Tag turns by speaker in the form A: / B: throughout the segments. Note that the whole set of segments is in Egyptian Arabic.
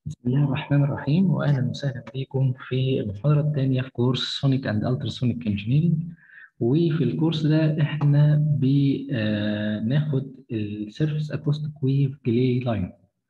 A: بسم الله الرحمن الرحيم واهلا وسهلا بكم في المحاضره الثانيه في كورس سونيك اند التراسونيك انجينيرنج وفي الكورس ده احنا بناخد السيرفيس اكوستيك ويف ديلي لاين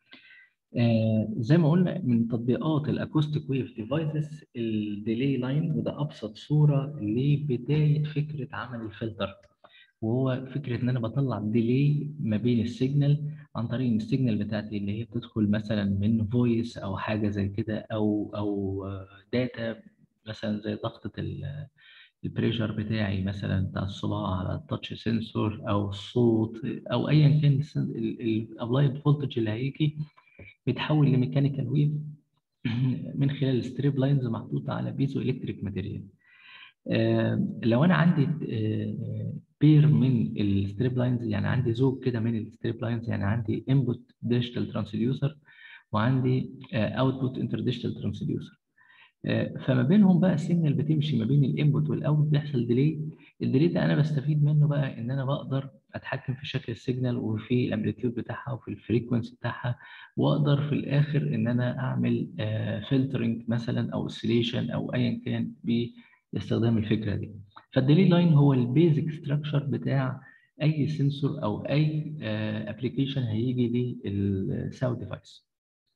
A: زي ما قلنا من تطبيقات الاكوستيك ويف ديفايسز الديلي لاين وده ابسط صوره لبدايه فكره عمل الفلتر وهو فكره ان انا بطلع ديلي ما بين السيجنال عن طريق ان السيجنال بتاعتي اللي هي بتدخل مثلا من فويس او حاجه زي كده او او داتا مثلا زي ضغطه البريشر بتاعي مثلا بتاع الصباع على التاتش سنسور او الصوت او ايا كان الابلايد فولتج اللي هيجي بيتحول لميكانيكال ويف من خلال ستريب لاينز محطوطه على بيزو الكتريك ماتيريال لو انا عندي بير من الستريب لاينز يعني عندي زوج كده من الستريب لاينز يعني عندي انبوت ديجيتال ترانسديوسر وعندي اوتبوت انتر ديجيتال ترانسديوسر فما بينهم بقى السيجنال بتمشي ما بين الانبوت والاوت بيحصل ديلي الديلي ده انا بستفيد منه بقى ان انا بقدر اتحكم في شكل السيجنال وفي الامبليتيود بتاعها وفي الفريكونسي بتاعها واقدر في الاخر ان انا اعمل فلترنج مثلا او اوسيليشن او ايا كان باستخدام الفكره دي فالديلي لاين هو البيزك ستراكشر بتاع اي سنسور او اي ابلكيشن هيجي للساوند ديفايس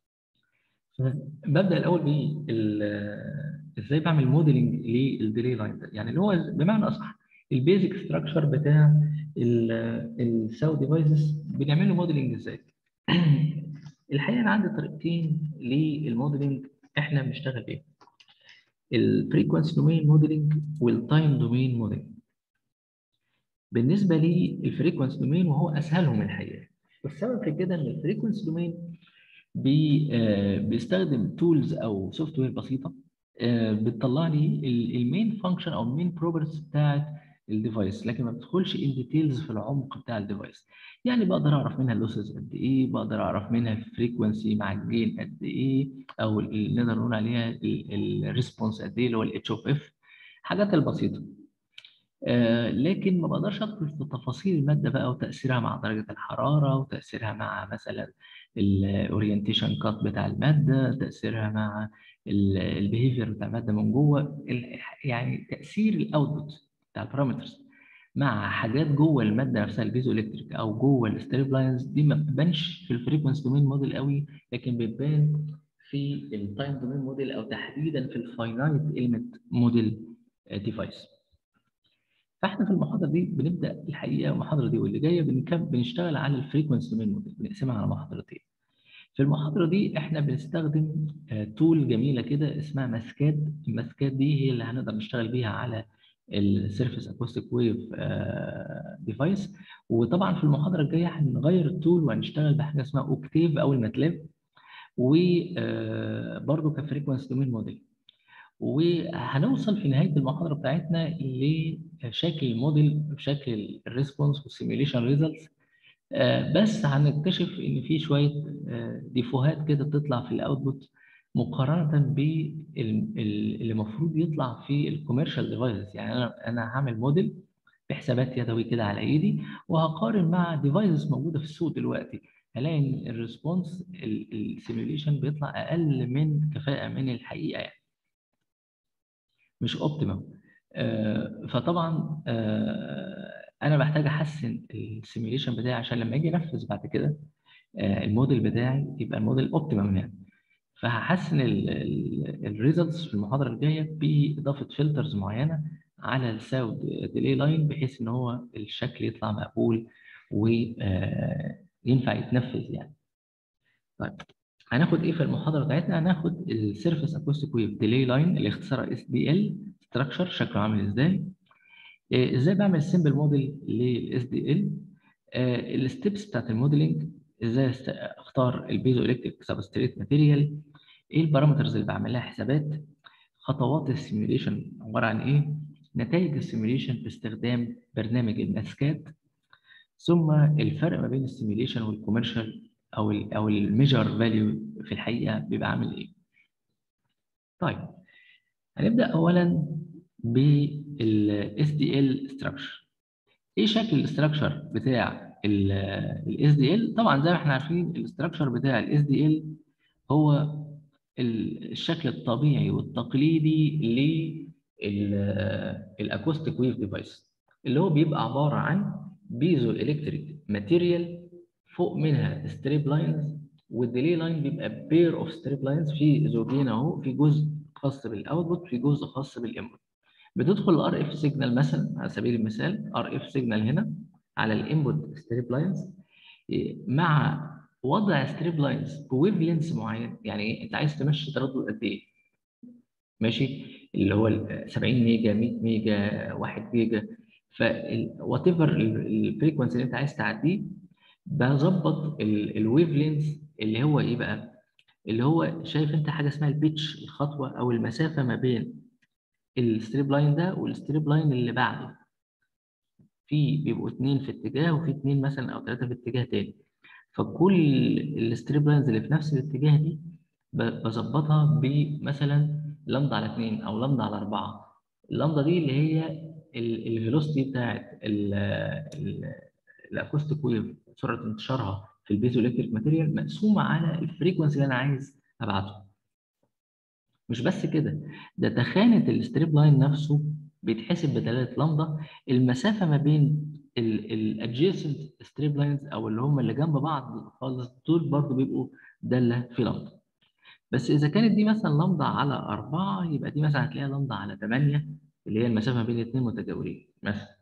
A: ببدا الاول بال ازاي بعمل موديلنج للديلي لاين ده يعني اللي هو بمعنى اصح البيزك ستراكشر بتاع الساوند ديفايسز بنعمل له موديلنج ازاي الحقيقه انا عندي طريقتين للموديلنج احنا بنشتغل بيهم الفريكونسي دومين موديلنج والتايم دومين موديلنج بالنسبه للفريكونسي دومين وهو اسهلهم الحقيقه والسبب في كده ان الفريكونسي دومين بي آه بيستخدم تولز او سوفت وير بسيطه آه بتطلع لي المين فانكشن او المين بروبرتيز بتاعت الديفايس لكن ما بدخلش ان ديتيلز في العمق بتاع الديفايس يعني بقدر اعرف منها اللوسز قد ايه بقدر اعرف منها الفريكونسي مع الجين قد ايه او اللي نقدر نقول عليها الريسبونس قد ايه اللي هو الاتش اوف اف حاجات البسيطه آه لكن ما بقدرش ادخل في تفاصيل الماده بقى وتاثيرها مع درجه الحراره وتاثيرها مع مثلا الاورينتيشن كات بتاع الماده تاثيرها مع البيهيفير بتاع الماده من جوه يعني تاثير الاوتبوت بتاع البارامترز مع حاجات جوه الماده نفسها البيزو الكتريك او جوه الستريب لاينز دي ما بتبانش في الفريكونسي دومين موديل قوي لكن بتبان في التايم دومين موديل او تحديدا في الفاينايت ايلمنت موديل ديفايس فاحنا في المحاضره دي بنبدا الحقيقه المحاضره دي واللي جايه بنشتغل على الفريكونسي دومين موديل بنقسمها على محاضرتين في المحاضره دي احنا بنستخدم تول جميله كده اسمها ماسكاد الماسكاد دي هي اللي هنقدر نشتغل بيها على السيرفيس اكوستيك ويف ديفايس وطبعا في المحاضره الجايه هنغير التول وهنشتغل بحاجه اسمها اوكتيف او الماتلاب وبرده كفريكونسي دومين موديل وهنوصل في نهايه المحاضره بتاعتنا لشكل الموديل بشكل الريسبونس والسيميوليشن ريزلتس بس هنكتشف ان في شويه ديفوهات كده بتطلع في الاوتبوت مقارنه باللي المفروض يطلع في الكوميرشال ديفايسز يعني انا انا هعمل موديل بحسابات يدوي كده على ايدي وهقارن مع ديفايسز موجوده في السوق دلوقتي هلاقي ان الريسبونس السيميوليشن بيطلع اقل من كفاءه من الحقيقه يعني مش اوبتيمم آه فطبعا آه انا محتاج احسن السيميوليشن بتاعي عشان لما اجي انفذ بعد كده آه الموديل بتاعي يبقى الموديل اوبتيمم يعني فهحسن الريزلتس في المحاضره الجايه باضافه فلترز معينه على الساوند ديلي لاين بحيث ان هو الشكل يطلع مقبول وينفع يتنفذ يعني. طيب هناخد ايه في المحاضره بتاعتنا؟ هناخد السيرفيس اكوستيك ويف ديلي لاين اللي اختصارها اس دي ال ستراكشر شكله عامل ازاي؟ ازاي بعمل سمبل موديل للاس دي ال؟ الستبس بتاعت الموديلنج ازاي اختار البيزو الكتريك سبستريت ماتيريال ايه البارامترز اللي بعمل لها حسابات خطوات السيميوليشن عباره عن ايه نتائج السيميوليشن باستخدام برنامج الماسكات ثم الفرق ما بين السيميوليشن والكوميرشال او ال او الميجر فاليو في الحقيقه بيبقى عامل ايه طيب هنبدا اولا بالاس دي ال ستراكشر ايه شكل الاستراكشر بتاع الاس دي ال طبعا زي ما احنا عارفين الاستراكشر بتاع الاس دي ال هو الشكل الطبيعي والتقليدي للاكوستيك ويف ديفايس اللي هو بيبقى عباره عن بيزو الكتريك ماتيريال فوق منها ستريب لاينز والديلي لاين بيبقى بير اوف ستريب لاينز في زوجين اهو في جزء خاص بالاوتبوت في جزء خاص بالانبوت بتدخل الار اف سيجنال مثلا على سبيل المثال ار اف سيجنال هنا على الانبوت ستريب لاينز مع وضع ستريب لاينز بويف لينس معين يعني انت عايز تمشي تردد قد ايه؟ ماشي اللي هو 70 ميجا 100 ميجا 1 جيجا ف وات ايفر الفريكونسي اللي انت عايز تعديه بظبط الويف لينز اللي هو ايه بقى؟ اللي هو شايف انت حاجه اسمها البيتش الخطوه او المسافه ما بين الستريب لاين ده والستريب لاين اللي بعده في بيبقوا اثنين في اتجاه وفي اثنين مثلا او ثلاثه في اتجاه تاني فكل الستريب لاينز اللي في نفس الاتجاه دي بظبطها بمثلا لمدا على اثنين او لمدا على اربعه اللمدا دي اللي هي الفيلوسيتي بتاعت الاكوستيك ويف سرعه انتشارها في البيزو الكتريك ماتيريال مقسومه على الفريكونسي اللي انا عايز ابعته مش بس كده ده تخانه الستريب لاين نفسه بيتحسب بدلاله لمدا المسافه ما بين الادجيسنت ستريب لاينز او اللي هم اللي جنب بعض خالص دول برضو بيبقوا داله في لمدا بس اذا كانت دي مثلا لمدا على 4 يبقى دي مثلا هتلاقيها لمدا على 8 اللي هي المسافه ما بين الاثنين متجاورين مثلا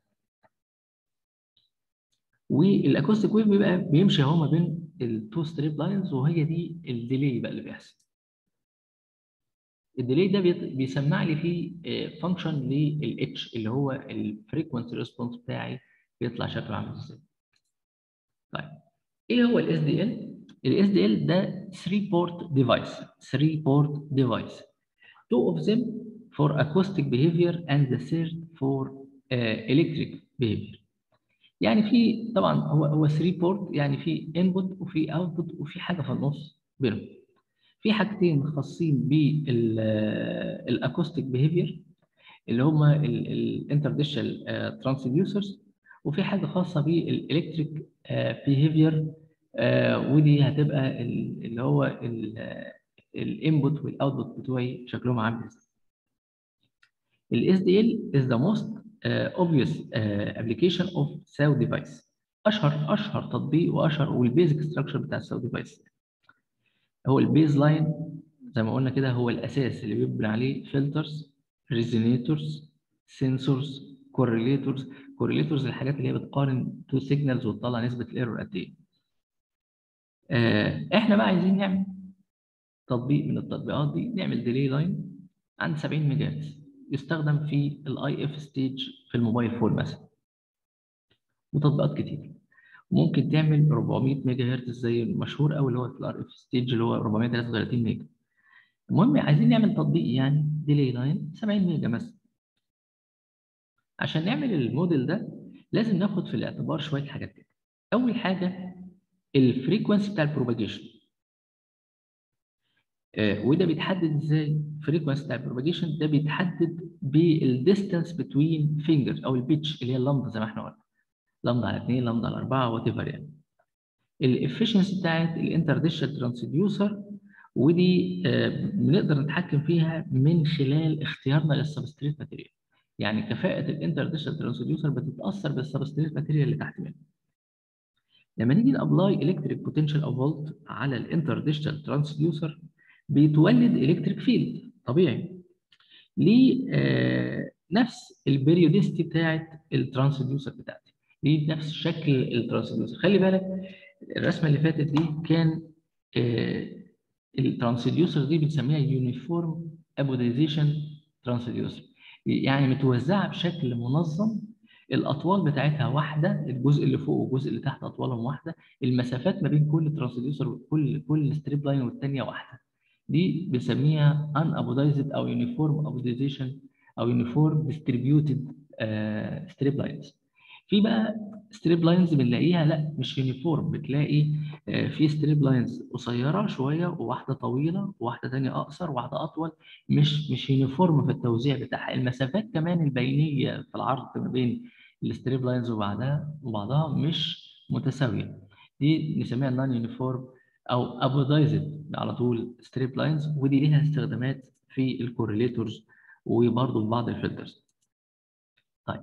A: والاكوستيك ويف بيبقى بيمشي اهو ما بين التو ستريب لاينز وهي دي الديلي بقى اللي بيحصل الديلي ده بيسمع لي فيه فانكشن للاتش اللي هو الفريكونسي ريسبونس بتاعي بيطلع شكله عامل ازاي. طيب ايه هو الاس دي ال؟ الاس دي ال ده 3 بورت ديفايس 3 بورت ديفايس two of them for acoustic behavior and the third for uh, electric behavior يعني في طبعا هو هو 3 بورت يعني في انبوت وفي اوتبوت وفي حاجه في النص بينهم في حاجتين خاصين بالاكوستيك بيهيفير اللي هم الانترديشال ترانسديوسرز وفي حاجه خاصه بالالكتريك بيهيفير ودي هتبقى اللي هو الانبوت والاوتبوت بتوعي شكلهم عامل ازاي. الاس دي ال is the most uh, obvious uh, application of SAO device اشهر اشهر تطبيق واشهر والبيزك ستراكشر بتاع الساو ديفايس هو البيز لاين زي ما قلنا كده هو الاساس اللي بيبني عليه فلترز ريزونيتورز سنسورز كورليتورز كورليتورز الحاجات اللي هي بتقارن تو سيجنالز وتطلع نسبه الايرور قد ايه آه احنا بقى عايزين نعمل تطبيق من التطبيقات دي نعمل ديلي لاين عند 70 ميجا هرتز يستخدم في الاي اف ستيج في الموبايل فون مثلا وتطبيقات كتير ممكن تعمل 400 ميجا هرتز زي المشهور قوي اللي هو في الار اف ستيج اللي هو 433 ميجا المهم عايزين نعمل تطبيق يعني ديلي لاين 70 ميجا مثلا عشان نعمل الموديل ده لازم ناخد في الاعتبار شويه حاجات كده اول حاجه الفريكونسي بتاع البروباجيشن آه وده بيتحدد ازاي الفريكونسي بتاع البروباجيشن ده بيتحدد بالديستانس بتوين فينجرز او البيتش اللي هي اللمبه زي ما احنا قلنا لمبه على 2 لمبه على 4 وات ايفر يعني الافشنسي بتاعت الانترديشال ترانسديوسر ودي آه بنقدر نتحكم فيها من خلال اختيارنا للسبستريت ماتيريال يعني كفاءه الانترديشال ترانسديوسر بتتاثر بالسبستريت ماتيريال اللي تحت منه لما نيجي نابلاي الكتريك بوتنشال او فولت على الانترديشال ترانسديوسر بيتولد الكتريك فيلد طبيعي ليه آه نفس البريودستي بتاعت الترانسديوسر بتاعتي ليه نفس شكل الترانسديوسر خلي بالك الرسمه اللي فاتت دي كان آه الترانسديوسر دي بنسميها يونيفورم ابوديزيشن ترانسديوسر يعني متوزعه بشكل منظم الاطوال بتاعتها واحده الجزء اللي فوق والجزء اللي تحت اطوالهم واحده المسافات ما بين كل ترانسديوسر وكل كل ستريب لاين والثانيه واحده دي بنسميها ان ابودايزد او يونيفورم ابوديزيشن او يونيفورم ديستريبيوتد ستريب لاينز في بقى ستريب لاينز بنلاقيها لا مش يونيفورم بتلاقي في ستريب لاينز قصيره شويه وواحده طويله وواحده ثانيه اقصر وواحده اطول مش مش يونيفورم في التوزيع بتاعها المسافات كمان البينيه في العرض ما بين الستريب لاينز وبعدها وبعضها مش متساويه دي نسميها نون يونيفورم او ابودايزد على طول ستريب لاينز ودي ليها استخدامات في الكورليتورز وبرضه في بعض الفلترز طيب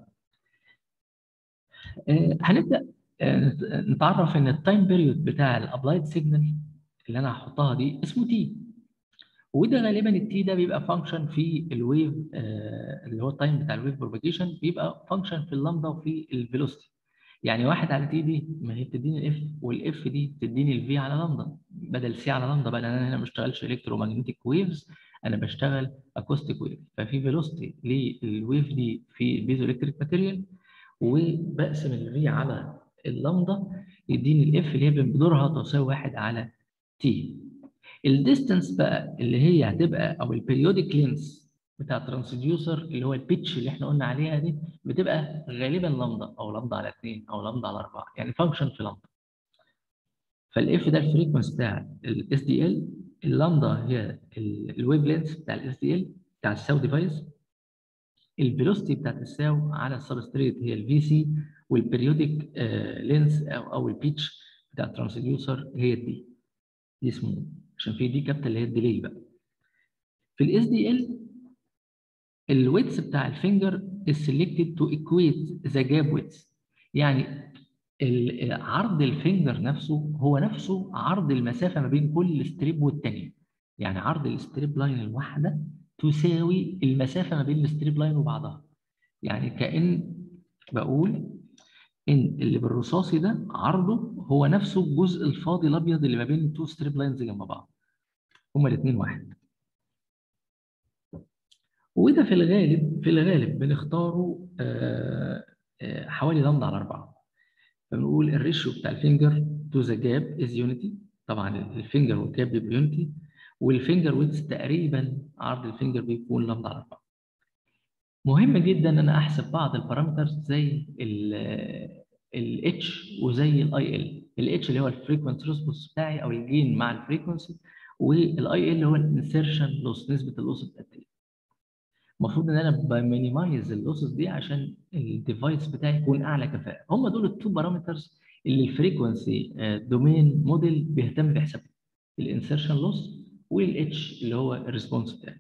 A: آه، هنبدا آه، نتعرف ان التايم بيريود بتاع الابلايد سيجنال اللي انا هحطها دي اسمه تي وده غالبا التي ده بيبقى فانكشن في الويف آه، اللي هو التايم بتاع الويف بروباجيشن بيبقى فانكشن في اللامدا وفي الفيلوسيتي يعني واحد على تي دي ما هي بتديني الاف والاف دي تديني الفي على لامدا بدل سي على لامدا بقى لان انا هنا ما بشتغلش الكترومagnetic ويفز انا بشتغل اكوستيك ويف ففي فيلوسيتي للويف دي في بيزو الكتريك ماتيريال وبقسم الفي على اللامدا يديني الاف اللي هي بمقدارها تساوي واحد على تي الديستنس بقى اللي هي هتبقى او البيريودك لينس بتاع الترانسديوسر اللي هو البيتش اللي احنا قلنا عليها دي بتبقى غالبا لامدا او لامدا على 2 او لامدا على 4 يعني فانكشن في لامدا فالاف ده الفريكونس بتاع الاس دي ال اللامدا هي الويف لينس بتاع الاس دي ال بتاع الساو ديفايس الفيلوسيتي بتاعت الساو على السبستريت هي الفي سي والبريودك لينس او او البيتش بتاع الترانسديوسر هي الدي دي اسمه عشان في دي كابيتال اللي هي الديلي بقى في الاس دي ال الويتس بتاع الفينجر is selected to equate the gap width يعني عرض الفينجر نفسه هو نفسه عرض المسافه ما بين كل ستريب والثانيه يعني عرض الستريب لاين الواحده تساوي المسافه ما بين الستريب لاين وبعضها يعني كان بقول ان اللي بالرصاصي ده عرضه هو نفسه الجزء الفاضي الابيض اللي ما بين التو ستريب لاينز جنب بعض هما الاثنين واحد وده في الغالب في الغالب بنختاره آه، آه، حوالي لمدة على أربعة فبنقول الريشيو بتاع الفينجر تو ذا جاب از يونيتي طبعا الفينجر والجاب بيبقى يونيتي والفينجر ويتس تقريبا عرض الفينجر بيكون لمدة على أربعة مهم جدا ان انا احسب بعض البارامترز زي الاتش وزي الاي ال الاتش اللي هو الفريكونسي ريسبونس بتاعي او الجين مع الفريكونسي والاي ال اللي هو الانسيرشن لوس نسبه اللوس بتاعتي المفروض ان انا بمينيمايز اللوسز دي عشان الديفايس بتاعي يكون اعلى كفاءه هم دول التو بارامترز اللي الفريكونسي دومين موديل بيهتم بحسابهم الانسيرشن لوس والاتش اللي هو الريسبونس بتاعي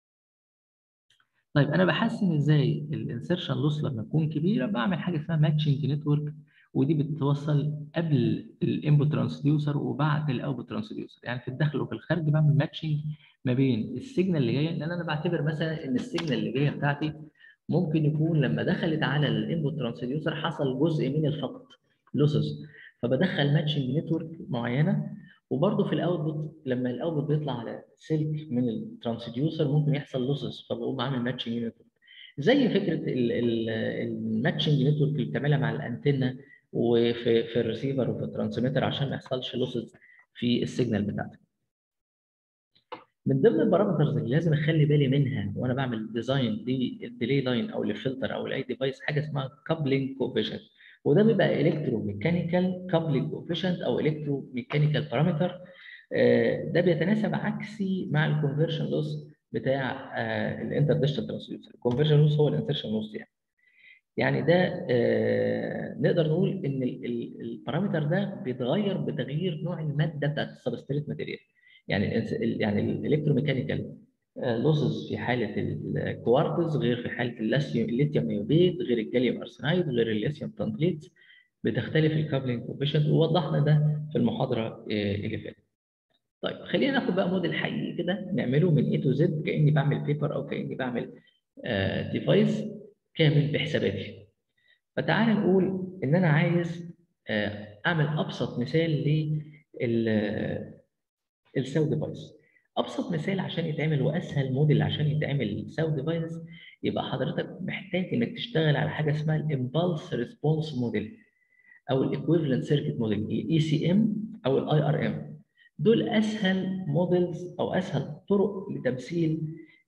A: طيب انا بحسن ازاي الانسيرشن لوس لما تكون كبيره بعمل حاجه اسمها ماتشنج نتورك ودي بتوصل قبل الانبوت ترانسديوسر وبعد الاوتبوت ترانسديوسر يعني في الداخل وفي الخارج بعمل ماتشنج ما بين السيجنال اللي جايه لان انا بعتبر مثلا ان السيجنال اللي جايه بتاعتي ممكن يكون لما دخلت على الانبوت ترانسديوسر حصل جزء من الفقد لوسز فبدخل ماتشنج نتورك معينه وبرده في الاوتبوت لما الاوتبوت بيطلع على سلك من الترانسديوسر ممكن يحصل لوسز فبقوم عامل ماتشنج نتورك زي فكره الماتشنج نتورك اللي بتعملها مع الانتنه وفي في الريسيفر وفي الترانسميتر عشان ما يحصلش لوسز في السيجنال بتاعتك. من ضمن البارامترز اللي لازم اخلي بالي منها وانا بعمل ديزاين للديلي لاين او للفلتر او لاي ديفايس حاجه اسمها كابلنج كوفيشنت وده بيبقى الكترو ميكانيكال كابلنج كوفيشنت او الكترو ميكانيكال بارامتر ده بيتناسب عكسي مع الكونفرشن لوس بتاع الانتر ديجيتال ترانسديوسر الكونفرشن لوس هو الانسرشن لوس يعني يعني ده آه نقدر نقول ان البارامتر ده بيتغير بتغيير نوع الماده بتاعت السبستريت ماتيريال يعني ال يعني الالكتروميكانيكال لوسز في حاله الكوارتز غير في حاله الليثيوم نيوبيت غير الجاليوم ارسنايد غير الليثيوم تانتليت بتختلف الكابلنج كوفيشنت ووضحنا ده في المحاضره اللي فاتت. طيب خلينا ناخد بقى موديل حقيقي كده نعمله من اي تو زد كاني بعمل بيبر او كاني بعمل ديفايس كامل بحساباتي. فتعال نقول ان انا عايز اعمل ابسط مثال لل الساو ديفايس ابسط مثال عشان يتعمل واسهل موديل عشان يتعمل ساو ديفايس يبقى حضرتك محتاج انك تشتغل على حاجه اسمها الامبالس ريسبونس موديل او الايكويفالنت سيركت موديل الاي سي ام او الاي ار ام دول اسهل موديلز او اسهل طرق لتمثيل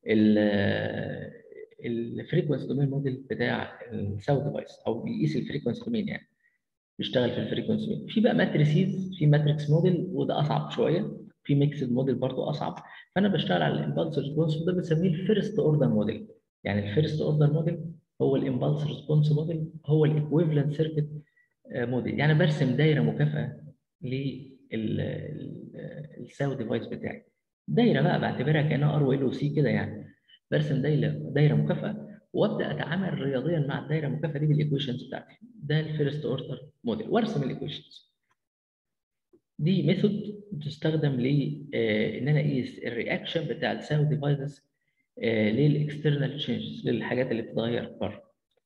A: الفريكونسي دومين موديل بتاع الساو ديفايس او بيقيس الفريكونسي دومين يعني بيشتغل في الفريكونسي دومين في بقى ماتريسيز في ماتريكس موديل وده اصعب شويه في ميكسد موديل برضه اصعب فانا بشتغل على الامبالس ريسبونس وده بنسميه الفيرست اوردر موديل يعني الفيرست اوردر موديل هو الامبالس ريسبونس موديل هو الايكويفالنت سيركت موديل يعني برسم دايره مكافاه الساو ديفايس بتاعي دايره بقى بعتبرها كانها ار وال وسي كده يعني برسم دايره دايره مكافاه وابدا اتعامل رياضيا مع الدايره المكافاه دي بالايكويشنز بتاعتي ده الفيرست اوردر موديل وارسم الايكويشنز دي ميثود بتستخدم ل ان انا اقيس الرياكشن بتاع الساو ديفايسز للاكسترنال تشينجز للحاجات اللي بتتغير بره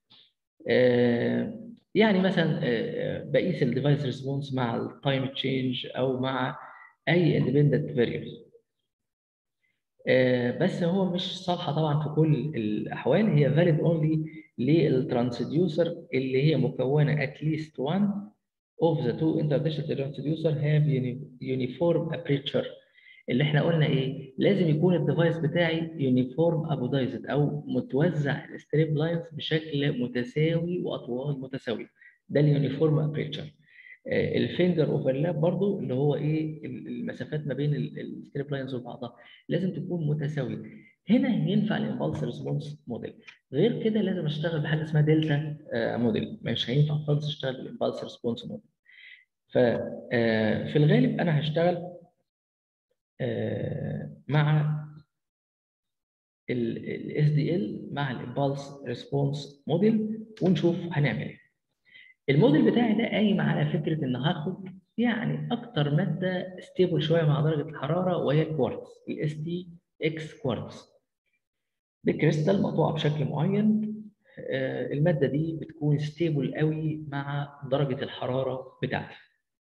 A: يعني مثلا بقيس الديفايس ريسبونس مع التايم تشينج او مع اي اندبندنت فاريبل بس هو مش صالحه طبعا في كل الاحوال هي فاليد اونلي للترانسديوسر اللي هي مكونه at least one of the two interdigital transducer have uniform aperture اللي احنا قلنا ايه لازم يكون الديفايس بتاعي يونيفورم ابودايزد او متوزع الستريب لاينز بشكل متساوي واطوال متساويه ده اليونيفورم ابريتشر الفينجر اوفرلاب برضو اللي هو ايه المسافات ما بين الستريب لاينز وبعضها لازم تكون متساويه هنا ينفع الامبالس ريسبونس موديل غير كده لازم اشتغل بحاجه اسمها دلتا موديل مش هينفع خالص اشتغل بالامبالس ريسبونس موديل ففي الغالب انا هشتغل مع الاس دي ال مع الامبالس ريسبونس موديل ونشوف هنعمل ايه. الموديل بتاعي ده قايم على فكره ان هاخد يعني اكتر ماده ستيبل شويه مع درجه الحراره وهي الكوارتز الاس تي اكس كوارتز. بكريستال مقطوعه بشكل معين الماده دي بتكون ستيبل قوي مع درجه الحراره بتاعتي.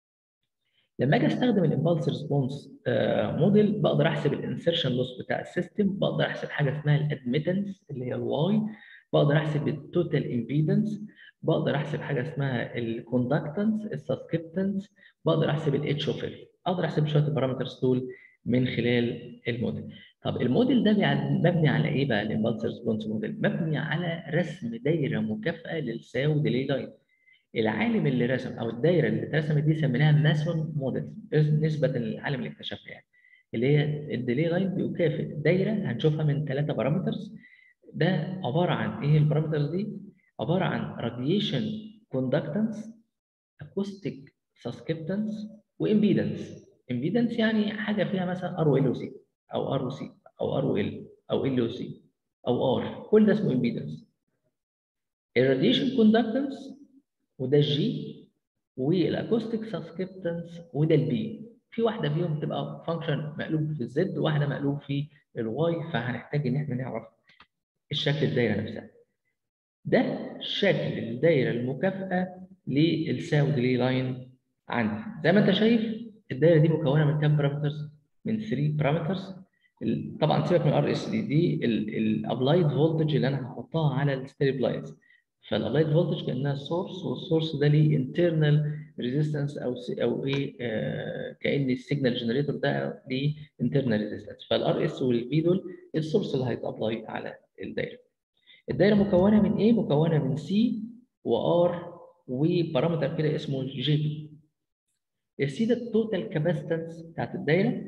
A: لما اجي استخدم الامبالس ريسبونس موديل بقدر احسب الانسرشن لوس بتاع السيستم بقدر احسب حاجه اسمها الادميتنس اللي هي الواي بقدر احسب التوتال امبيدنس بقدر احسب حاجه اسمها الكوندكتنس السسكبتنس بقدر احسب الاتش اوف ال اقدر احسب شويه البارامترز دول من خلال الموديل طب الموديل ده مبني على ايه بقى الامبالس ريسبونس موديل مبني على رسم دايره مكافاه للساو ديلي لاين العالم اللي رسم او الدايره اللي اترسمت دي سميناها ماسون موديل نسبه للعالم اللي اكتشفها يعني اللي هي الديلي لاين بيكافئ دايره هنشوفها من ثلاثه بارامترز ده عباره عن ايه البارامترز دي؟ عباره عن راديشن كوندكتنس اكوستيك سسكبتنس وامبيدنس امبيدنس يعني حاجه فيها مثلا ار ال سي او ار سي او ار ال او ال سي او ار كل ده اسمه امبيدنس الراديشن كوندكتنس وده الجي والاكوستيك سسكبتنس وده البي في واحده فيهم بتبقى فانكشن مقلوب في الزد وواحده مقلوب في الواي فهنحتاج ان احنا نعرف الشكل الدايره نفسها ده شكل الدايره المكافئه للساو ديلي لاين عندي زي ما انت شايف الدايره دي مكونه من كام بارامترز من 3 بارامترز طبعا سيبك من الار اس دي دي الابلايد فولتج اللي انا هحطها على الستيريب لاينز فالابلايد فولتج كانها السورس والسورس ده ليه انترنال ريزيستنس او سي او ايه آه كان السيجنال جنريتور ده ليه انترنال ريزيستنس فالار اس والبي دول السورس اللي هيتابلاي على الدايره الدايره مكونه من ايه مكونه من سي وار وبارامتر كده اسمه جي بي السي ده التوتال كاباسيتنس بتاعت الدايره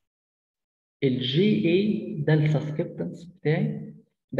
A: الجي اي ده السسكبتنس بتاعي ده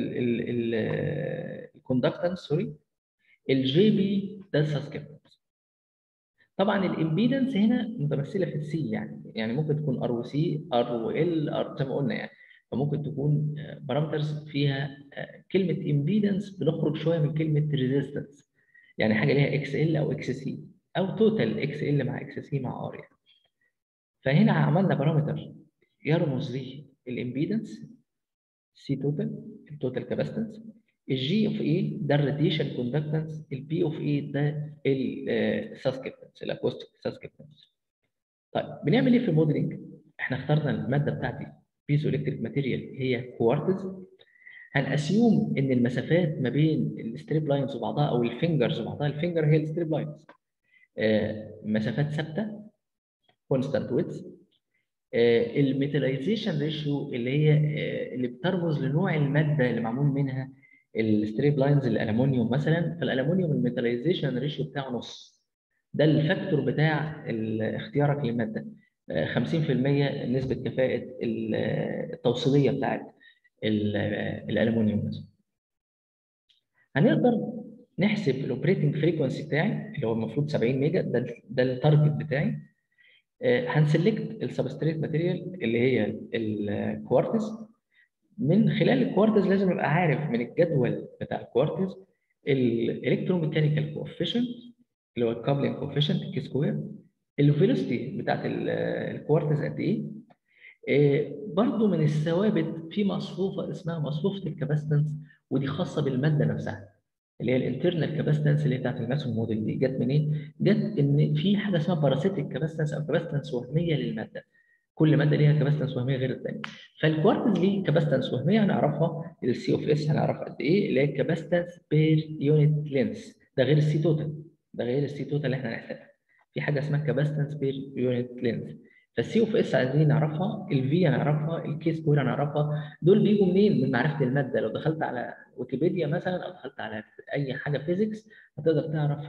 A: الكوندكتنس سوري الجي بي ده السسكبتنس طبعا الامبيدنس هنا متمثله في السي يعني يعني ممكن تكون ار وسي ار وال ار زي ما قلنا يعني فممكن تكون بارامترز فيها كلمه امبيدنس بنخرج شويه من كلمه ريزيستنس يعني حاجه ليها اكس ال او اكس سي او توتال اكس ال مع اكس سي مع ار يعني فهنا عملنا بارامتر يرمز للامبيدنس سي توتال التوتال كاباسيتنس الجي اوف اي ده الراديشن كوندكتنس البي اوف اي ده السسكبتنس الاكوستيك سسكبتنس طيب بنعمل ايه في الموديلنج احنا اخترنا الماده بتاعتي بيزو الكتريك ماتيريال هي كوارتز هنأسيوم ان المسافات ما بين الستريب لاينز وبعضها او الفينجرز وبعضها الفينجر هي الستريب لاينز آه مسافات ثابته كونستانت ويدز آه الميتاليزيشن ريشيو اللي هي آه اللي بترمز لنوع الماده اللي معمول منها الستريب لاينز الالومنيوم مثلا فالالومنيوم الميتاليزيشن ريشيو بتاعه نص ده الفاكتور بتاع اختيارك للماده 50% نسبه كفاءه التوصيليه بتاعت الالومنيوم مثلا هنقدر نحسب الاوبريتنج فريكونسي بتاعي اللي هو المفروض 70 ميجا ده ده التارجت بتاعي هنسلكت السبستريت ماتيريال اللي هي الكوارتز من خلال الكوارتز لازم ابقى عارف من الجدول بتاع الكوارتز الالكتروميكانيكال كوفيشنت اللي هو الكابلنج كوفيشنت كي سكوير الفيلوسيتي بتاعت الكوارتز قد ايه برضه من الثوابت في مصفوفه اسمها مصفوفه الكاباستنس ودي خاصه بالماده نفسها اللي هي الانترنال كاباستنس اللي هي بتاعت الماسون موديل دي جت منين؟ جت ان في حاجه اسمها باراسيتيك كاباستنس او كاباستنس وهميه للماده كل ماده ليها كاباستنس وهميه غير الثانيه فالكوارتز ليه كاباستنس وهميه هنعرفها السي اوف اس هنعرفها قد ايه اللي هي كاباستنس بير يونت لينس ده غير السي توتال ده غير السي توتال اللي احنا هنحسبها في حاجه اسمها كاباستنس بير يونت لينس فالسي اوف اس عايزين نعرفها الفي هنعرفها الكي سكوير هنعرفها دول بيجوا منين؟ من معرفه الماده لو دخلت على ويكيبيديا مثلا او دخلت على اي حاجه فيزيكس هتقدر تعرف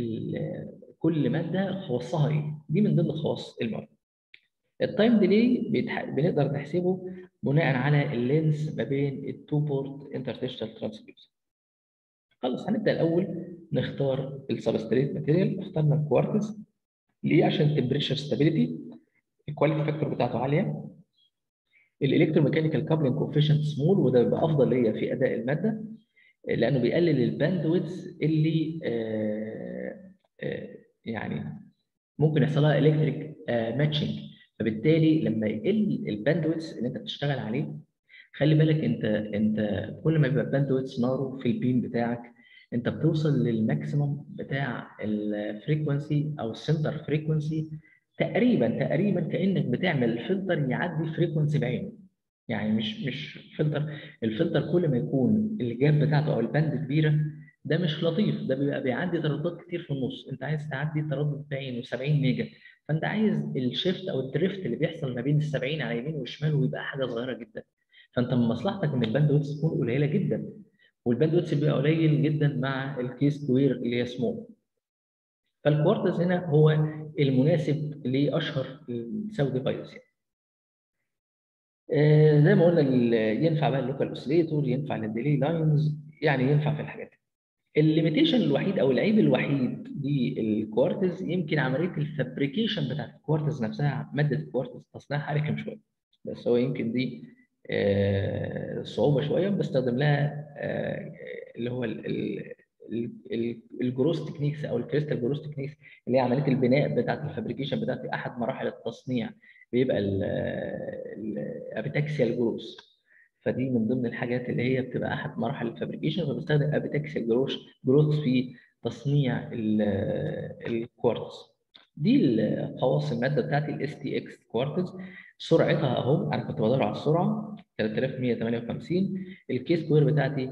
A: كل ماده خواصها ايه دي من ضمن خواص المواد التايم ديلي بيتح... بنقدر نحسبه بناء على اللينس ما بين التو بورت انترتيشنال ترانسديوسر خلاص هنبدا الاول نختار السبستريت ماتيريال اخترنا الكوارتز ليه عشان التمبريتشر ستابيليتي الكواليتي فاكتور بتاعته عاليه الالكتروميكانيكال كابلنج كوفيشنت سمول وده بيبقى افضل ليا في اداء الماده لانه بيقلل الباندويدث اللي آآ آآ يعني ممكن يحصل لها الكتريك ماتشنج فبالتالي لما يقل الباندويدث اللي انت بتشتغل عليه خلي بالك انت انت كل ما يبقى الباندويدث نارو في البيم بتاعك انت بتوصل للماكسيمم بتاع الفريكونسي او السنتر فريكونسي تقريبا تقريبا كانك بتعمل فلتر يعدي فريكونسي بعينه يعني مش مش فلتر الفلتر كل ما يكون الجاب بتاعته او الباند كبيره ده مش لطيف ده بيبقى بيعدي ترددات كتير في النص انت عايز تعدي تردد بعينه 70 ميجا فانت عايز الشيفت او الدريفت اللي بيحصل ما بين ال 70 على يمين وشمال ويبقى حاجه صغيره جدا فانت من مصلحتك ان الباند ويدث تكون قليله جدا والباند ويدث بيبقى قليل جدا مع الكي سكوير اللي هي سمول فالكوارتز هنا هو المناسب لاشهر الساو ديفايس يعني. آه زي ما قلنا ينفع بقى اللوكال اوسيليتور ينفع للديلي لاينز يعني ينفع في الحاجات الليميتيشن الوحيد او العيب الوحيد للكوارتز يمكن عمليه الفابريكيشن بتاعت الكوارتز نفسها ماده الكوارتز تصنيعها رخم شويه بس هو يمكن دي آه صعوبه شويه بستخدم لها آه اللي هو الجروس تكنيكس او الكريستال جروس تكنيكس اللي هي عمليه البناء بتاعت الفابريكيشن بتاعت احد مراحل التصنيع بيبقى الابيتاكسيال جروس فدي من ضمن الحاجات اللي هي بتبقى احد مراحل الفابريكيشن فبستخدم ابيتاكسيال جروس جروث في تصنيع الكوارتز دي خواص الماده بتاعتي الاس تي اكس كوارتز سرعتها اهو انا كنت بدور على السرعه 3158 الكي سكوير بتاعتي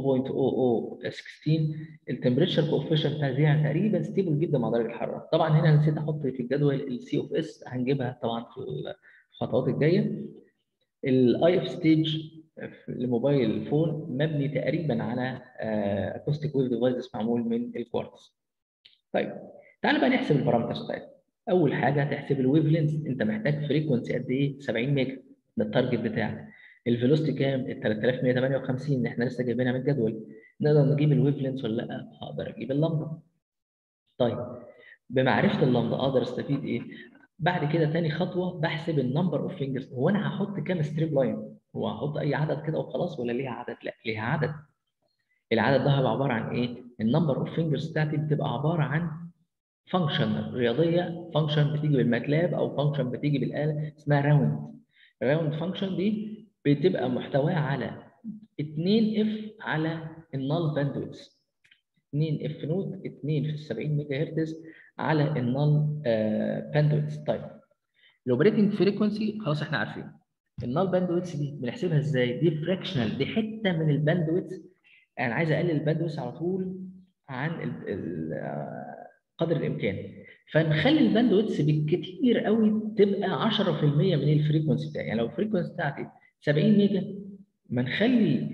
A: 0.0016 التمبريتشر كوفيشنت بتاعتي تقريبا ستيبل جدا مع درجه الحراره طبعا هنا نسيت احط في الجدول السي اوف اس هنجيبها طبعا في الخطوات الجايه الاي اف ستيج الموبايل فون مبني تقريبا على اكوستيك ويف ديفايسز معمول من الكوارتز طيب تعال بقى نحسب البارامترز بتاعتنا اول حاجه هتحسب الويف لينث انت محتاج فريكونسي قد ايه 70 ميجا ده التارجت بتاعك الفيلوستي كام ال 3158 اللي احنا لسه جايبينها من الجدول نقدر نجيب الويف لينث ولا لا هقدر اجيب اللمبه طيب بمعرفه اللمبه اقدر استفيد ايه بعد كده تاني خطوه بحسب النمبر اوف فينجرز هو انا هحط كام ستريب لاين هو هحط اي عدد كده وخلاص ولا ليها عدد لا ليها عدد العدد ده هيبقى عباره عن ايه النمبر اوف فينجرز بتاعتي بتبقى عباره عن فانكشن رياضيه فانكشن بتيجي بالماتلاب او فانكشن بتيجي بالاله اسمها راوند الراوند فانكشن دي بتبقى محتواها على 2 اف على النال باندويث 2 اف نوت 2 في 70 ميجا هرتز على النال باندويث طيب الاوبريتنج فريكونسي خلاص احنا عارفين النال باندويث دي بنحسبها ازاي؟ دي فراكشنال دي حته من الباندويث انا عايز اقلل الباندويث على طول عن ال ال قدر الامكان فنخلي الباندويث بالكتير قوي تبقى 10% من الفريكونسي بتاعي يعني لو الفريكونسي بتاعتي 70 ميجا ما نخلي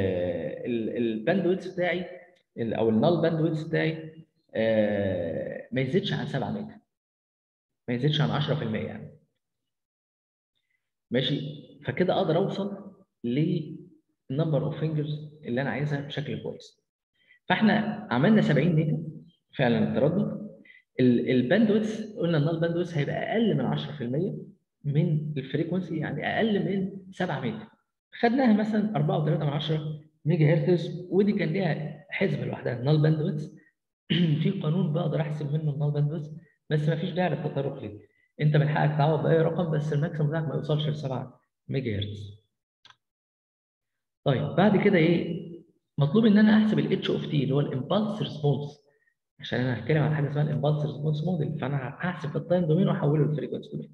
A: الباندويث بتاعي او النال باندويث بتاعي آه ما يزيدش عن 7 ميجا ما يزيدش عن 10% يعني ماشي فكده اقدر اوصل للنمبر اوف فينجرز اللي انا عايزها بشكل كويس فاحنا عملنا 70 ميجا فعلا التردد الباندويث قلنا ان الباندويث هيبقى اقل من 10% من الفريكونسي يعني اقل من 7 ميجا خدناها مثلا 4.3 ميجا هرتز ودي كان ليها حسبه لوحدها النال باندويث في قانون بقدر احسب منه النال باندويث بس ما فيش داعي للتطرق ليه انت من حقك تعوض باي رقم بس الماكسيمم بتاعك ما يوصلش ل 7 ميجا هرتز طيب بعد كده ايه مطلوب ان انا احسب الاتش اوف تي اللي هو الامبالس ريسبونس عشان انا هتكلم عن حاجه اسمها الامبالس ريسبونس موديل فانا هحسب التايم دومين واحوله للفريكونسي دومين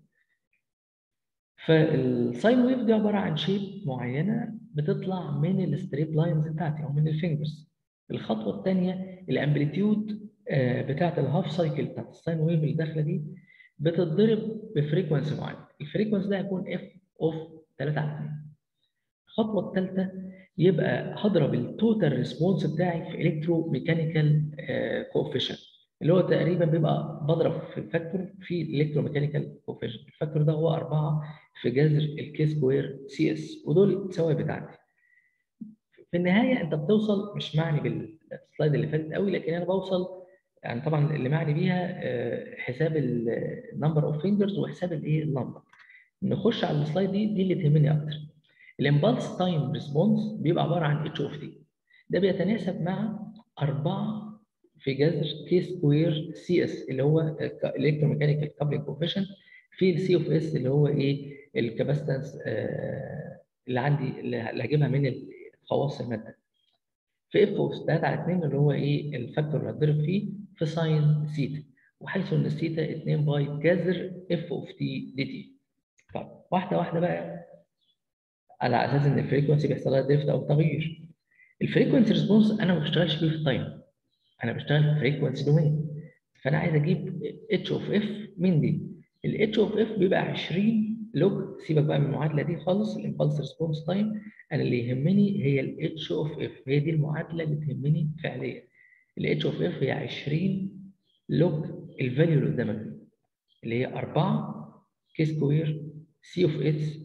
A: فالساين ويف دي عباره عن شيب معينه بتطلع من الستريب لاينز بتاعتي او من الفينجرز الخطوه الثانيه الامبليتيود بتاعت الهاف سايكل بتاعت الساين ويف اللي داخله دي بتتضرب بفريكونسي معين الفريكونسي ده هيكون اف اوف 3 على 2 الخطوه الثالثه يبقى هضرب التوتال ريسبونس بتاعي في الكترو ميكانيكال كوفيشنت اللي هو تقريبا بيبقى بضرب في الفاكتور في الكترو ميكانيكال كوفيشنت الفاكتور ده هو 4 في جذر الكي سكوير سي اس ودول ثوابت عندي في النهايه انت بتوصل مش معني بالسلايد اللي فاتت قوي لكن انا بوصل يعني طبعا اللي معني بيها حساب النمبر اوف فينجرز وحساب الايه اللمبه نخش على السلايد دي دي اللي تهمني اكتر الامبالس تايم ريسبونس بيبقى عباره عن اتش اوف تي ده بيتناسب مع 4 في جذر كي سكوير سي اس اللي هو الكتروميكانيكال كابلنج كوفيشنت في السي اوف اس اللي هو ايه الكاباستنس اللي عندي اللي هجيبها من خواص الماده في اف اوف 3 على 2 اللي هو ايه الفاكتور اللي هتضرب فيه في ساين سيتا وحيث ان السيتا 2 باي جذر اف اوف تي دي تي طيب واحده واحده بقى على اساس ان الفريكونسي بيحصل لها دريفت او تغيير الفريكونسي ريسبونس انا ما بشتغلش بيه في التايم انا بشتغل في فريكونسي دومين فانا عايز اجيب اتش اوف اف من دي الاتش اوف اف بيبقى 20 لوج سيبك بقى من المعادله دي خالص الامبلس ريسبونس تايم انا اللي يهمني هي الاتش اوف اف هي دي المعادله اللي تهمني فعليا الاتش اوف اف هي 20 لوج الفاليو اللي قدامك اللي هي 4 كي سكوير سي اوف اس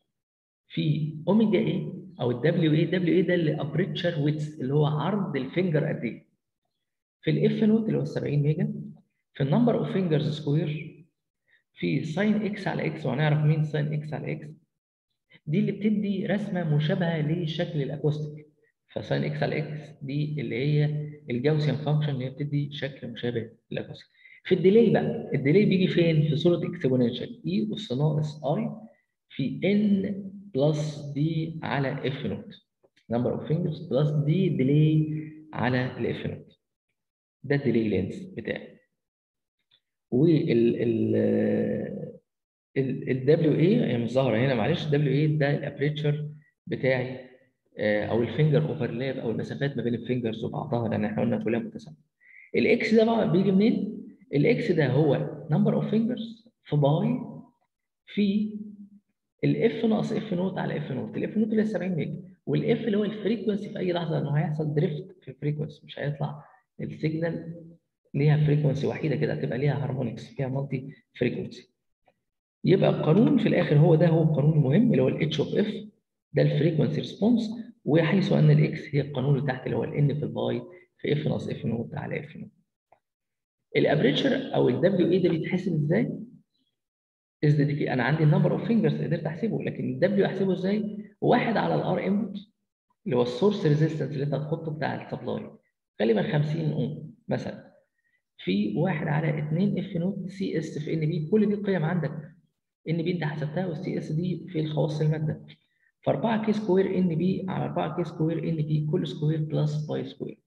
A: في اوميجا اي او الدبليو اي دبليو اي ده اللي ابريتشر ويتس اللي هو عرض الفينجر قد ايه في الاف نوت اللي هو 70 ميجا في النمبر اوف فينجرز سكوير في ساين اكس على اكس وهنعرف مين ساين اكس على اكس دي اللي بتدي رسمه مشابهه لشكل الاكوستيك فساين اكس على اكس دي اللي هي الجاوسيان فانكشن اللي هي بتدي شكل مشابه للاكوستيك في الديلي بقى الديلي بيجي فين في صوره اكسبوننشال اي اس ناقص اي في ان بلس دي على اف نوت نمبر اوف فينجرز بلس دي ديلي على الاف نوت ده الديلي لينز بتاعي وال ال الدبليو اي هي مش ظاهره هنا معلش الدبليو اي ده الابريتشر بتاعي او الفينجر اوفرلاب او المسافات ما بين الفينجرز وبعضها لان احنا قلنا كلها متساويه الاكس ده بقى بيجي منين؟ الاكس ده هو نمبر اوف فينجرز في باي في الاف ناقص اف نوت على اف نوت الاف نوت اللي هي 70 ميجا والاف اللي هو الفريكونسي في اي لحظه انه هيحصل دريفت في الفريكونسي مش هيطلع السيجنال ليها فريكونسي وحيده كده هتبقى ليها هارمونكس فيها مالتي فريكونسي يبقى القانون في الاخر هو ده هو القانون المهم اللي هو الاتش اوف اف ده الفريكونسي ريسبونس وحيث ان الاكس هي القانون اللي تحت اللي هو الان في الباي في اف ناقص اف نوت على اف نوت الابريتشر او الدبليو اي ده بيتحسب ازاي؟ از انا عندي النمبر اوف فينجرز قدرت احسبه لكن الدبليو احسبه ازاي؟ واحد على الار انبوت اللي هو السورس ريزيستنس اللي انت هتحطه بتاع السبلاي غالبا 50 اوم مثلا في واحد على 2 اف نوت سي اس في ان بي كل دي قيم عندك ان بي انت حسبتها والسي اس دي في الخواص الماده ف 4 كي سكوير ان بي على 4 كي سكوير ان بي كل سكوير بلس باي سكوير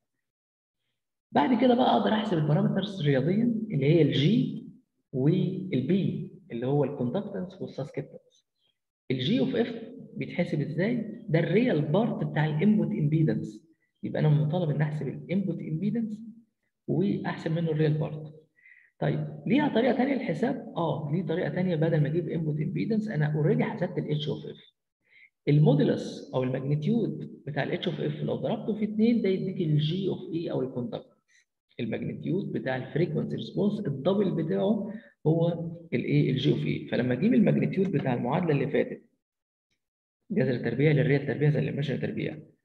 A: بعد كده بقى اقدر احسب البارامترز رياضيا اللي هي الجي والبي اللي هو الكوندكتنس والساسكتنس الجي اوف اف بيتحسب ازاي ده الريال بارت بتاع الانبوت امبيدنس يبقى انا مطالب ان احسب الانبوت امبيدنس واحسب منه الريال بارت طيب ليها طريقه ثانيه للحساب اه ليه طريقه ثانيه بدل ما اجيب انبوت امبيدنس انا اوريدي حسبت الاتش اوف اف المودولس او الماجنتيود بتاع الاتش اوف اف لو ضربته في 2 ده يديك الجي اوف اي او الكوندكتنس الماجنتيود بتاع الفريكونسي ريسبونس الدبل بتاعه هو الايه الجي اوف اي فلما اجيب الماجنتيود بتاع المعادله اللي فاتت جذر التربيع للريال تربيع زي الاميشن تربيع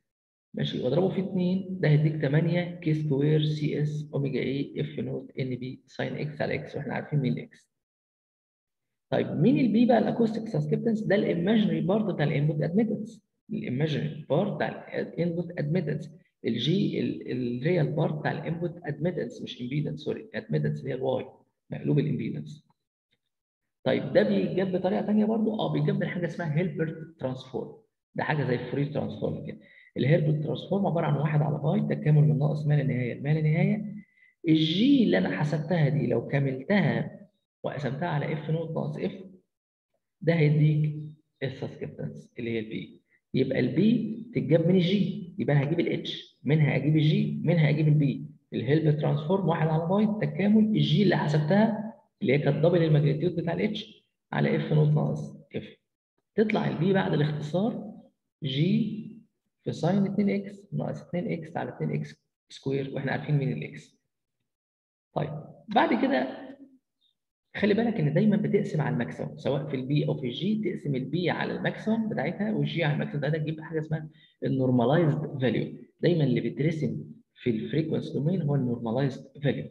A: ماشي واضربه في 2 ده هيديك 8 كي سكوير سي اس اوميجا اي اف نوت ان بي ساين اكس على اكس واحنا عارفين مين الاكس طيب مين البي بقى الاكوستيك سسكبتنس ده الايماجينري بارت بتاع الانبوت ادميتنس الايماجينري بارت بتاع الانبوت ادميتنس الجي الريال بارت بتاع الانبوت ادميتنس مش امبيدنس سوري ادميتنس اللي هي الواي مقلوب الامبيدنس طيب ده بيتجاب بطريقه ثانيه برضو اه بيتجاب من حاجه اسمها هيلبرت ترانسفورم ده حاجه زي فري ترانسفورم كده الهيربرت ترانسفورم عباره عن واحد على باي تكامل من ناقص ما لا نهايه ما لا نهايه الجي اللي انا حسبتها دي لو كملتها وقسمتها على اف نوت ناقص اف ده هيديك السسكبتنس اللي هي البي يبقى البي تتجاب من الجي يبقى انا هجيب الاتش منها اجيب الجي منها اجيب البي الهيلب ترانسفورم واحد على باي تكامل الجي اللي حسبتها اللي هي كانت دبل الماجنتيود بتاع الاتش على اف نوت ناقص اف تطلع البي بعد الاختصار جي في ساين 2 اكس ناقص 2 اكس على 2 اكس سكوير واحنا عارفين مين الاكس طيب بعد كده خلي بالك ان دايما بتقسم على الماكسيمم سواء في البي او في الجي تقسم البي على الماكسيمم بتاعتها والجي على الماكسيمم بتاعتها تجيب حاجه اسمها النورماليزد فاليو دايما اللي بيترسم في الفريكونسي دومين هو النورماليزد فاليو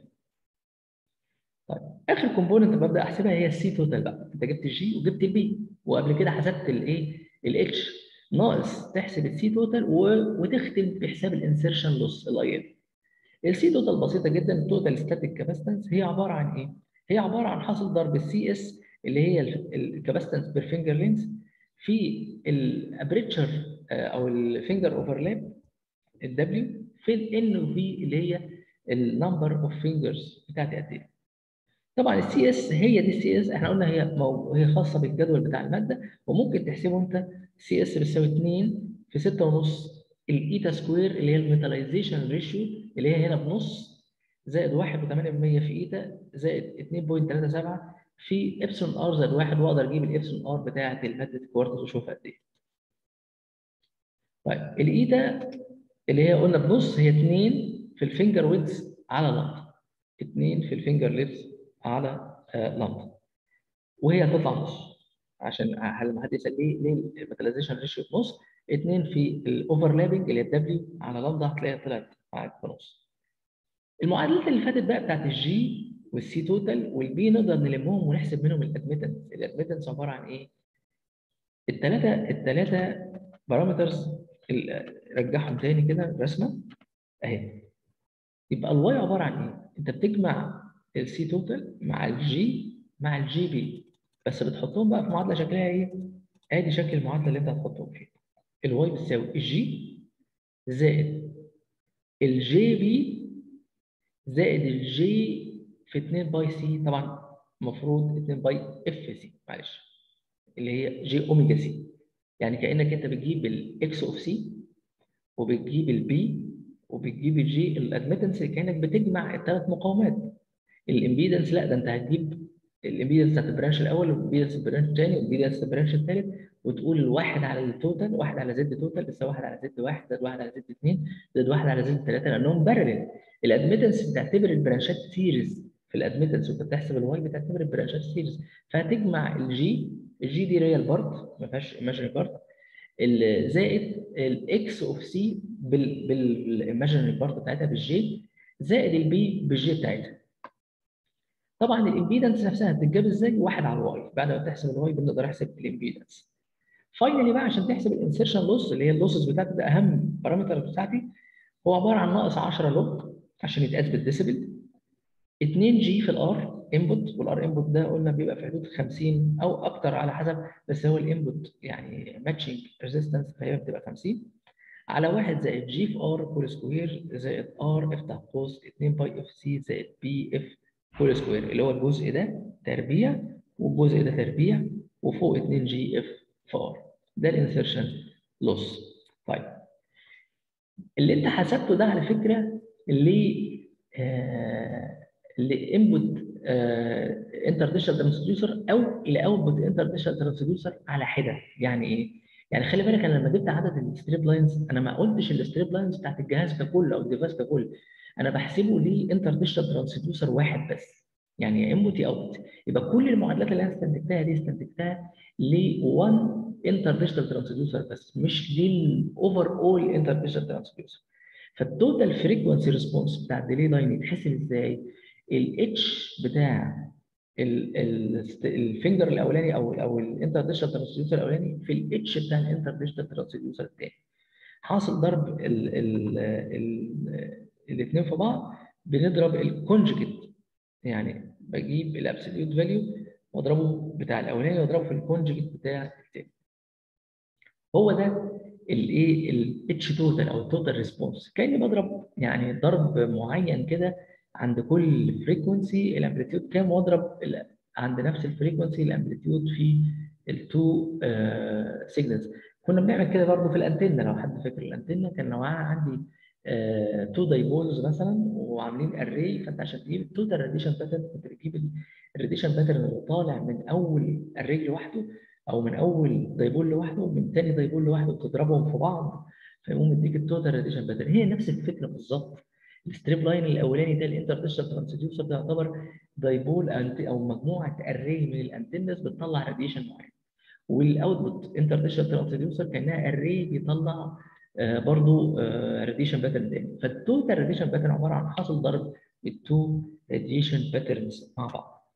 A: طيب اخر كومبوننت ببدا احسبها هي السي توتال بقى انت جبت الجي وجبت البي وقبل كده حسبت الايه الاتش ناقص تحسب السي توتال وتختم بحساب الانسرشن لوس الاي السي توتال بسيطه جدا التوتال ستاتيك كاباسيتنس هي عباره عن ايه؟ هي عباره عن حاصل ضرب السي اس اللي هي الكاباسيتنس بير فينجر لينز في الابريتشر او الفينجر اوفرلاب الدبليو في الان وفي اللي هي النمبر اوف فينجرز بتاعتي قد ايه طبعا السي اس هي دي السي اس احنا قلنا هي مو... هي خاصه بالجدول بتاع الماده وممكن تحسبه انت سي اس بتساوي 2 في 6 ونص الايتا سكوير اللي هي الميتاليزيشن ريشيو اللي هي هنا بنص زائد 1.8% في ايتا زائد 2.37 في ابسلون ار زائد 1 واقدر اجيب الابسلون ار بتاعه الماده الكوارتز واشوفها قد ايه. طيب الايتا اللي هي قلنا بنص هي 2 في الفينجر ويدز على لمبه 2 في الفينجر ليبس على لمبه وهي هتطلع نص عشان لما حد يسال ليه ليه الميتاليزيشن ريشيو بنص 2 في الاوفرلابنج اللي هي الدبليو على لمبه هتلاقيها طلعت معاك بنص. المعادلات اللي فاتت بقى بتاعت الجي والسي توتال والبي نقدر نلمهم ونحسب منهم الادميتنس، الادميتنس عباره عن ايه؟ الثلاثه الثلاثه بارامترز رجعهم تاني كده الرسمه اهي يبقى الواي عباره عن ايه؟ انت بتجمع السي توتال مع الجي مع الجي بي بس بتحطهم بقى في معادله شكلها ايه؟ ادي شكل المعادله اللي انت هتحطهم فيها. الواي بتساوي الجي زائد الجي بي زائد الجي في 2 باي سي طبعا المفروض 2 باي اف سي معلش اللي هي جي اوميجا سي يعني كانك انت بتجيب الاكس اوف سي وبتجيب البي وبتجيب الجي الادمتنس كانك بتجمع الثلاث مقاومات الامبيدنس لا ده انت هتجيب الامبيدنس بتاعت البرانش الاول والامبيدنس البرانش الثاني والامبيدنس البرانش الثالث وتقول الواحد على التوتال واحد على زد توتال بيساوي واحد على زد واحد زائد واحد على زد اثنين زائد واحد على زد ثلاثه لانهم بارلل الادمتنس بتعتبر البرانشات سيريز في الادمتنس وانت بتحسب الواي بتعتبر البرانشات سيريز فهتجمع الجي الجي دي ريال بارت ما فيهاش ايماجينري بارت زائد الاكس اوف سي بالايماجينري بارت بتاعتها بالجي زائد البي بالجي بتاعتها طبعا الامبيدنس نفسها بتتجاب ازاي؟ واحد على الواي بعد ما تحسب الواي بنقدر نحسب الامبيدنس فاينلي بقى عشان تحسب الانسرشن لوس اللي هي اللوسز بتاعتي ده اهم بارامتر بتاعتي هو عباره عن ناقص 10 لوج عشان يتقاس بالديسيبل 2 جي في الار انبوت والار انبوت ده قلنا بيبقى في حدود 50 او اكتر على حسب بس هو الانبوت يعني ماتشنج ريزيستنس فهي بتبقى 50 على 1 زائد جي في ار كل سكوير زائد ار افتح قوس 2 باي اف سي زائد بي اف كل سكوير اللي هو الجزء ده تربيع والجزء ده تربيع وفوق 2 جي اف في ار ده الانسرشن لوس طيب اللي انت حسبته ده على فكره اللي آه لانبوت انترديشنال ترانسديوسر او لاوتبوت انترديشنال ترانسديوسر على حده يعني ايه؟ يعني خلي بالك انا لما جبت عدد الستريب لاينز انا ما قلتش الستريب لاينز بتاعت الجهاز ككل او الديفايس ككل انا بحسبه ليه انترديشنال ترانسديوسر واحد بس يعني يا انبوت يا اوت يبقى كل المعادلات اللي انا استنتجتها دي استنتجتها ل 1 انتر ديجيتال ترانسديوسر بس مش للاوفر اول انتر ديجيتال ترانسديوسر فالتوتال فريكونسي ريسبونس بتاع الديلي لاين يتحسب ازاي؟ الاتش بتاع الفينجر الاولاني او او الانتر ديجيتال ترانسديوسر الاولاني في الاتش بتاع الانتر ديجيتال ترانسديوسر الثاني حاصل ضرب الاثنين في بعض بنضرب الكونجكت يعني بجيب الابسوليوت فاليو واضربه بتاع الاولاني واضربه في الكونجكت بتاع الثاني هو ده الايه الاتش توتال او التوتال ريسبونس كاني بضرب يعني ضرب معين كده عند كل فريكونسي الامبليتيود كام واضرب عند نفس الفريكونسي الامبليتيود في التو سيجنالز كنا بنعمل كده برضه في الانتنه لو حد فاكر الانتنه كان لو عندي تو دايبولز مثلا وعاملين اري فانت عشان تجيب التوتال راديشن باترن كنت بتجيب الراديشن باترن اللي طالع من اول اري لوحده او من اول دايبول لوحده ومن ثاني دايبول لوحده وتضربهم في بعض فيقوم يديك التوتال راديشن باترن هي نفس الفكره بالظبط الستريب لاين الاولاني ده الانترديشنال ترانسديوسر ده يعتبر دايبول او مجموعه اري من الانتنز بتطلع راديشن معين والاوتبوت انترديشنال ترانسديوسر كانها اري بيطلع آه برضه آه راديشن باترن تاني فالتوتال راديشن باترن عباره عن حاصل ضرب التو راديشن باترنز مع بعض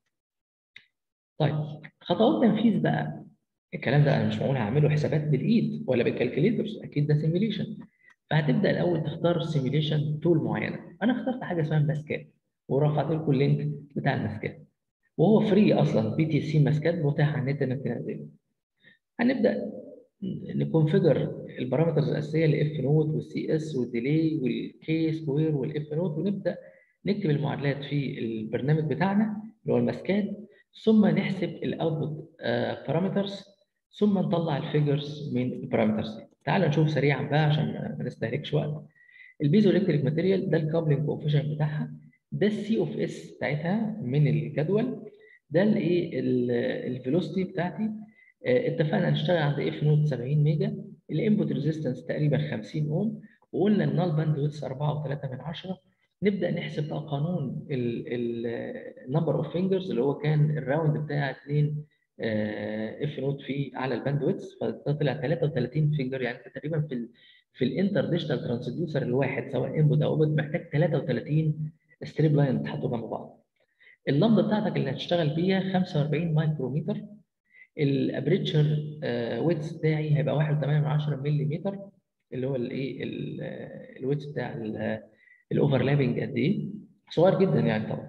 A: طيب خطوات تنفيذ بقى الكلام ده انا مش معقول هعمله حسابات بالايد ولا بالكالكوليترز اكيد ده سيميليشن فهتبدا الاول تختار سيميليشن تول معينه انا اخترت حاجه اسمها ماسكات ورفعت لكم اللينك بتاع الماسكات وهو فري اصلا بي تي سي ماسكات متاح على النت انك تنزله هنبدا نكونفيجر البارامترز الاساسيه لاف نوت والسي اس والديلي والكي سكوير والاف نوت ونبدا نكتب المعادلات في البرنامج بتاعنا اللي هو الماسكات ثم نحسب الاوتبوت بارامترز ثم نطلع الفيجرز من البارامترز دي تعالوا نشوف سريعا بقى عشان ما نستهلكش وقت البيزو الكتريك ماتيريال ده الكابلنج كوفيشنت بتاعها ده السي اوف اس بتاعتها من الجدول ده الايه الفيلوسيتي بتاعتي اتفقنا نشتغل عند اف نوت 70 ميجا الانبوت ريزيستنس تقريبا 50 اوم وقلنا النال باند ويتس 4.3 من 10 نبدا نحسب بقى قانون النمبر اوف فينجرز اللي هو كان الراوند بتاع 2 اف نوت في على الباند ويتس فده طلع 33 فينجر يعني انت تقريبا في ال في الانتر ديجيتال ترانسديوسر الواحد سواء انبوت او اوتبوت محتاج 33 ستريب لاين تحطوا جنب بعض. اللمبه بتاعتك اللي هتشتغل بيها 45 مايكرومتر الابريتشر ويتس بتاعي هيبقى 1.8 ملم اللي هو الايه الويتس بتاع الاوفرلابنج قد ايه صغير جدا يعني طبعا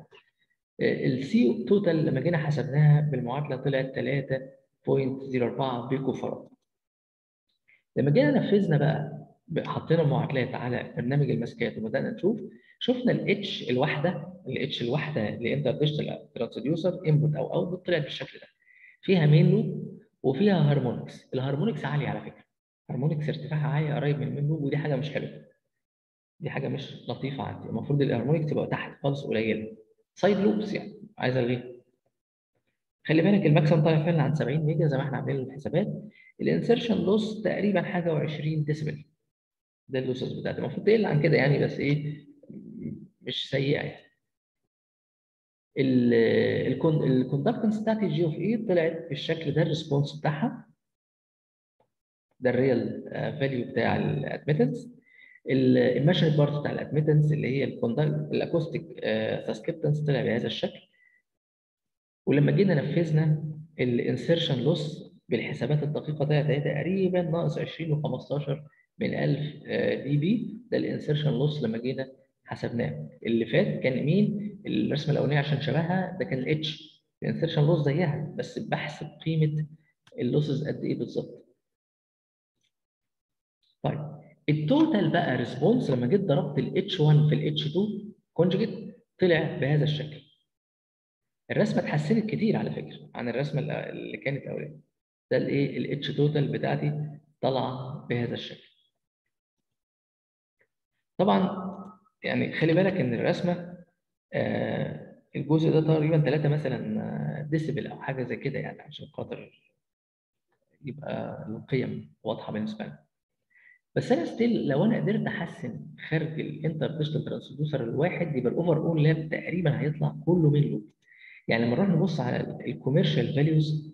A: السي توتال لما جينا حسبناها بالمعادله طلعت 3.04 بيكو فراد لما جينا نفذنا بقى حطينا المعادلات على برنامج المسكات وبدانا نشوف شفنا الاتش الواحده الاتش الواحده لانتر ديجيتال ترانسديوسر انبوت او اوتبوت طلعت بالشكل ده فيها مين لوب وفيها هارمونكس الهارمونكس عاليه على فكره هارمونكس ارتفاعها عالي قريب من المين لوب ودي حاجه مش حلوه دي حاجه مش لطيفه عندي المفروض الهارمونكس تبقى تحت خالص قليله سايد لوبس يعني عايز الغيها خلي بالك الماكسيمم طالع فعلا عن 70 ميجا زي ما احنا عاملين الحسابات الانسرشن لوس تقريبا حاجه و20 ديسبل ده اللوسز بتاعتي المفروض تقل عن كده يعني بس ايه مش سيئه يعني الكوندكتنس بتاعت الجي اوف اي طلعت بالشكل ده الريسبونس بتاعها ده الريال فاليو بتاع الادميتنس الماشن بارت بتاع الادميتنس اللي هي الاكوستيك ساسكريبتنس طلع بهذا الشكل ولما جينا نفذنا الانسرشن لوس بالحسابات الدقيقه ده ده تقريبا ناقص 20 و15 من 1000 دي بي ده الانسرشن لوس لما جينا حسبناه اللي فات كان مين الرسمه الاولانيه عشان شبهها ده كان الاتش الانسرشن لوس زيها بس بحسب قيمه اللوسز قد ايه بالظبط طيب التوتال بقى ريسبونس لما جيت ضربت الاتش 1 في الاتش 2 كونجكت طلع بهذا الشكل الرسمه اتحسنت كتير على فكره عن الرسمه اللي كانت اولانيه ده الايه الاتش توتال بتاعتي طالعه بهذا الشكل طبعا يعني خلي بالك ان الرسمه آه الجزء ده تقريبا 3 مثلا ديسيبل او حاجه زي كده يعني عشان خاطر يبقى القيم واضحه بالنسبه لنا بس انا ستيل لو انا قدرت احسن خارج الانتر ديجيتال ترانسديوسر الواحد يبقى الاوفر اول لاب تقريبا هيطلع كله من لوب يعني لما نروح نبص على الكوميرشال فاليوز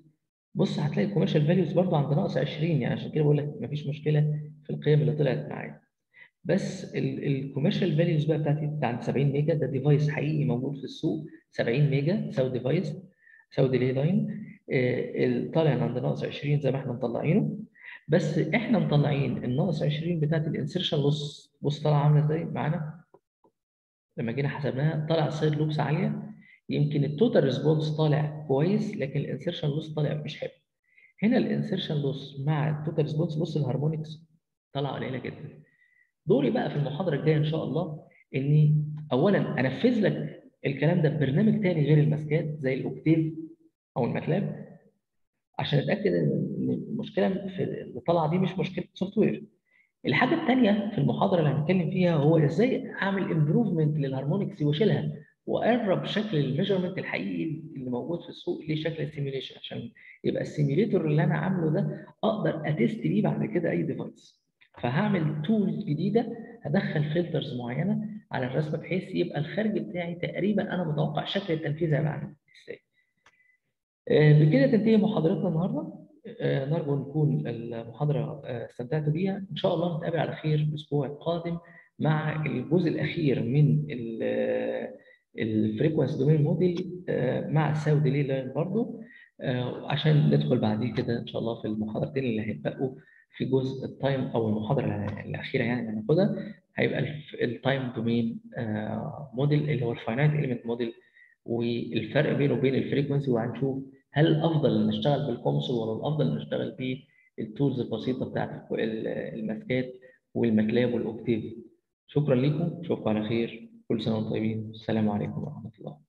A: بص هتلاقي الكوميرشال فاليوز برضه عند ناقص 20 يعني عشان كده بقول لك مفيش مشكله في القيم اللي طلعت معايا بس الكوميرشال فاليوز بقى بتاعتي بتاعت 70 ميجا ده ديفايس حقيقي موجود في السوق 70 ميجا ساو ديفايس ساو ديلي لاين طالع عند ناقص 20 زي ما احنا مطلعينه بس احنا مطلعين الناقص 20 بتاعت الانسرشن لوس بص طالعه عامله ازاي معانا لما جينا حسبناها طلع سايد لوبس عاليه يمكن التوتال ريسبونس طالع كويس لكن الانسرشن لوس طالع مش حلو هنا الانسرشن لوس مع التوتال ريسبونس بص الهارمونكس طالعه قليله جدا دوري بقى في المحاضره الجايه ان شاء الله اني اولا انفذ لك الكلام ده ببرنامج تاني غير المسكات زي الاوكتيف او الماتلاب عشان اتاكد ان المشكله في اللي طالعه دي مش مشكله سوفت وير الحاجه الثانيه في المحاضره اللي هنتكلم فيها هو ازاي اعمل امبروفمنت للهارمونكس واشيلها واقرب شكل الميجرمنت الحقيقي اللي موجود في السوق لشكل السيميوليشن عشان يبقى السيميوليتور اللي انا عامله ده اقدر اتست بيه بعد كده اي ديفايس فهعمل تولز جديده هدخل فلترز معينه على الرسمه بحيث يبقى الخارج بتاعي تقريبا انا متوقع شكل التنفيذ هيبقى عامل ازاي. بكده تنتهي محاضرتنا النهارده نرجو نكون المحاضره استمتعتوا بيها ان شاء الله نتقابل على خير الاسبوع القادم مع الجزء الاخير من الفريكونس دومين موديل مع الساو ديلي لاين برضه عشان ندخل بعديه كده ان شاء الله في المحاضرتين اللي هيتبقوا في جزء التايم او المحاضره الاخيره يعني اللي هناخدها هيبقى التايم دومين موديل اللي هو الفاينايت اليمنت موديل والفرق بينه وبين الفريكونسي وهنشوف هل الافضل نشتغل بالكونسول ولا الافضل نشتغل بالتولز البسيطه بتاعت الماسكات والماتلاب والاوكتيف شكرا لكم اشوفكم على خير كل سنه وانتم طيبين السلام عليكم ورحمه الله